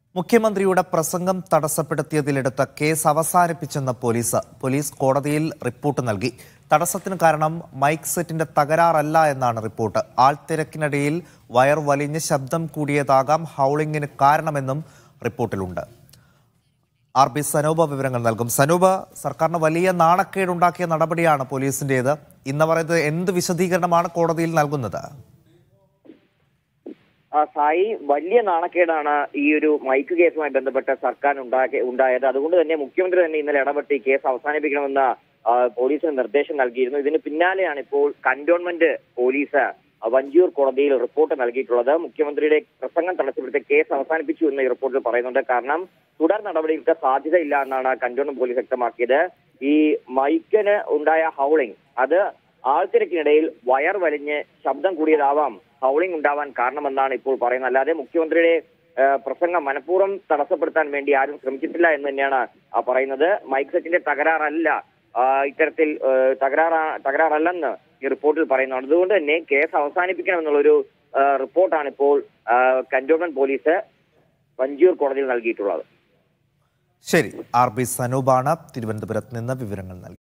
മുഖ്യമന്ത്രിയുടെ പ്രസംഗം തടസ്സപ്പെടുത്തിയതിലെടുത്ത കേസ് അവസാനിപ്പിച്ചെന്ന് പോലീസ് പോലീസ് കോടതിയിൽ റിപ്പോർട്ട് നൽകി തടസ്സത്തിന് കാരണം മൈക്ക് സെറ്റിന്റെ തകരാറല്ല എന്നാണ് റിപ്പോർട്ട് ആൾത്തിരക്കിനിടയിൽ വയർ വലിഞ്ഞ് ശബ്ദം കൂടിയതാകാം ഹൗളിംഗിന് കാരണമെന്നും റിപ്പോർട്ടിലുണ്ട് ആർ ബി സനൂപ വിവരങ്ങൾ നൽകും സനൂപ സർക്കാരിന് വലിയ നാണക്കേടുണ്ടാക്കിയ നടപടിയാണ് പോലീസിന്റേത് ഇന്ന് പറയുന്നത് എന്ത് വിശദീകരണമാണ് കോടതിയിൽ നൽകുന്നത് ആ, സായി വലിയ നാണക്കേടാണ് ഈ ഒരു മൈക്ക് കേസുമായി ബന്ധപ്പെട്ട് സർക്കാർ ഉണ്ടാക്കി ഉണ്ടായത് അതുകൊണ്ട് തന്നെ മുഖ്യമന്ത്രി തന്നെ ഇന്നലെ ഇടപെട്ട് ഈ കേസ് അവസാനിപ്പിക്കണമെന്ന് ആ, പോലീസിന് നിർദ്ദേശം നൽകിയിരുന്നു ഇതിന് പിന്നാലെയാണ് ഇപ്പോൾ കന്റോൺമെന്റ് പോലീസ് ആ, വഞ്ചിയൂർ കോടതിയിൽ റിപ്പോർട്ട് നൽകിയിട്ടുള്ളത് മുഖ്യമന്ത്രിയുടെ പ്രസംഗം തടസ്സപ്പെടുത്തിയ കേസ് അവസാനിപ്പിച്ചു എന്ന് ഈ റിപ്പോർട്ടിൽ പറയുന്നുണ്ട് കാരണം തുടർ നടപടികൾക്ക് സാധ്യതയില്ല എന്നാണ് കന്റോൺമെന്റ് പോലീസ് വ്യക്തമാക്കിയത് ഈ മൈക്കിന് ഉണ്ടായ ഹൗളിംഗ് അത് ആൾത്തിരക്കിനിടയിൽ വയർ വലിഞ്ഞ് ശബ്ദം കൂടിയതാവാം ഹൗളിംഗ് ഉണ്ടാവാൻ കാരണമെന്നാണ് ഇപ്പോൾ പറയുന്നത് അല്ലാതെ മുഖ്യമന്ത്രിയുടെ ആ, പ്രസംഗം മനഃപൂർവ്വം തടസ്സപ്പെടുത്താൻ വേണ്ടി ആരും ശ്രമിച്ചിട്ടില്ല എന്ന് തന്നെയാണ് ആ, പറയുന്നത് മൈക്ക് സെറ്റിന്റെ തകരാറല്ല ആ, ഇത്തരത്തിൽ ആ, തകരാറാ തകരാറല്ലെന്ന് ഈ റിപ്പോർട്ടിൽ പറയുന്നുണ്ട് അതുകൊണ്ട് തന്നെ കേസ് അവസാനിപ്പിക്കണമെന്നുള്ളൊരു ആ, റിപ്പോർട്ടാണ് ഇപ്പോൾ ആ, കന്റോൺമെന്റ് പോലീസ് വഞ്ചിയൂർ കോടതിയിൽ നൽകിയിട്ടുള്ളത് ശരി ആർ ബി സനൂപാണ് തിരുവനന്തപുരത്ത് നിന്ന് വിവരങ്ങൾ നൽകി